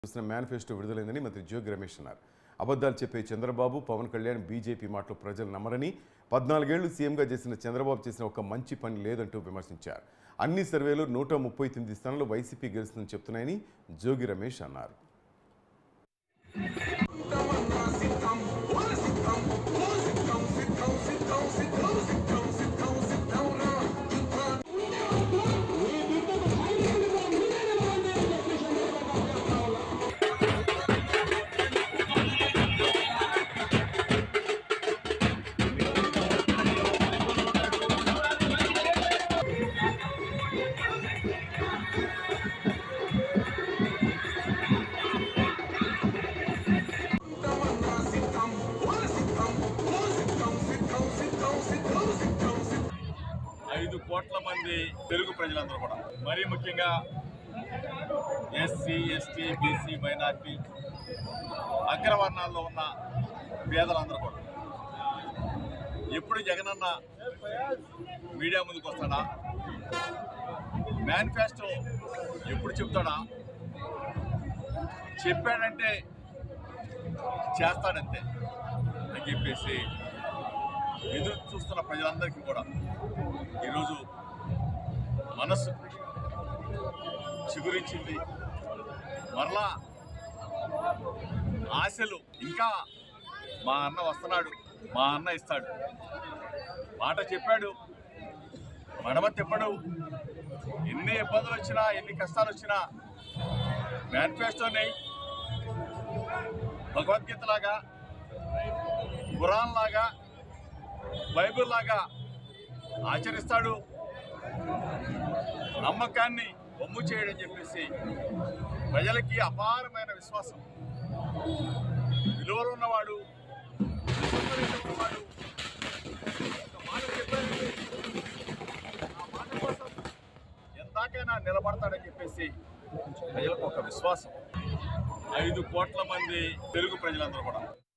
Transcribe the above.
చూసిన మేనిఫెస్టో విడుదలైందని మంత్రి జోగి రమేష్ అన్నారు అబద్ధాలు చెప్పే చంద్రబాబు పవన్ కళ్యాణ్ బీజేపీ మాటలు ప్రజలు నమ్మరని పద్నాలుగేళ్లు సీఎంగా చేసిన చంద్రబాబు చేసిన ఒక మంచి పని లేదంటూ విమర్శించారు అన్ని సర్వేలు నూట ముప్పై తొమ్మిది స్థానాలు వైసీపీ గెలుస్తుందని చెప్తున్నాయని జోగి రమేష్ అన్నారు ఐదు కోట్ల మంది తెలుగు ప్రజలందరూ కూడా మరీ ముఖ్యంగా ఎస్సీ ఎస్టీ బీసీ మైనార్టీ అగ్రవర్ణాల్లో ఉన్న పేదలందరూ కూడా ఎప్పుడు జగనన్న మీడియా ముందుకు వస్తాడా మేనిఫెస్టో ఎప్పుడు చెప్తాడా చెప్పాడంటే చేస్తాడంతే అని చెప్పేసి ఎదురు చూస్తున్న ప్రజలందరికీ కూడా ఈరోజు మనస్సు చిగురించింది మరలా ఆశలు ఇంకా మా అన్న వస్తున్నాడు మా అన్న ఇస్తాడు మాట చెప్పాడు మడమ తిప్పడు ఎన్ని ఇబ్బందులు వచ్చినా ఎన్ని కష్టాలు వచ్చినా మేనిఫెస్టోని భగవద్గీత లాగా ఖురాన్ లాగా బైబిల్ లాగా ఆచరిస్తాడు నమ్మకాన్ని బొమ్ము చేయడం చెప్పేసి ప్రజలకి అపారమైన విశ్వాసం విలువలు ఉన్నవాడు విశ్వసనీయత ఉన్నవాడు ఒక మాట చెప్పాడంటే ఆ మాట కోసం ఎందాకైనా నిలబడతాడని చెప్పేసి ప్రజలకు ఒక విశ్వాసం ఐదు కోట్ల మంది తెలుగు ప్రజలందరూ కూడా